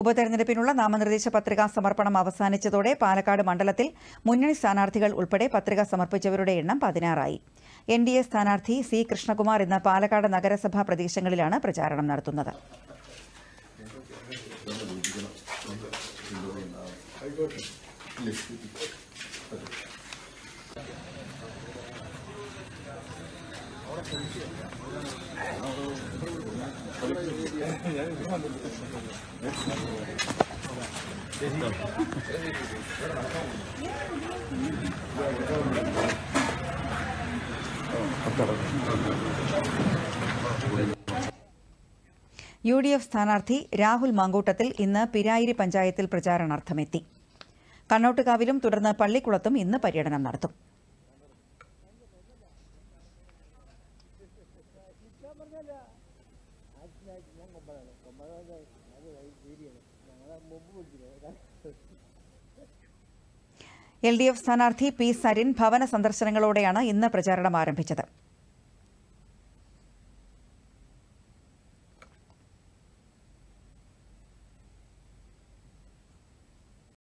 ഉപതെരഞ്ഞെടുപ്പിനുള്ള നാമനിർദ്ദേശ പത്രികാ സമർപ്പണം അവസാനിച്ചതോടെ പാലക്കാട് മണ്ഡലത്തിൽ മുന്നണി സ്ഥാനാർത്ഥികൾ ഉൾപ്പെടെ പത്രിക സമർപ്പിച്ചവരുടെ എണ്ണം പതിനാറായി എൻ ഡി എ സ്ഥാനാർത്ഥി സി കൃഷ്ണകുമാർ ഇന്ന് പാലക്കാട് നഗരസഭാ പ്രദേശങ്ങളിലാണ് പ്രചാരണം നടത്തുന്നത് യു ഡി എഫ് സ്ഥാനാർത്ഥി രാഹുൽ മാങ്കൂട്ടത്തിൽ ഇന്ന് പിരായിരി പഞ്ചായത്തിൽ പ്രചാരണാർത്ഥമെത്തി കണ്ണോട്ടുകാവിലും തുടർന്ന് പള്ളിക്കുളത്തും ഇന്ന് പര്യടനം നടത്തും എൽ ഡി എഫ് സ്ഥാനാർത്ഥി പി സരിൻ ഭവന സന്ദർശനങ്ങളോടെയാണ് ഇന്ന് പ്രചാരണം ആരംഭിച്ചത്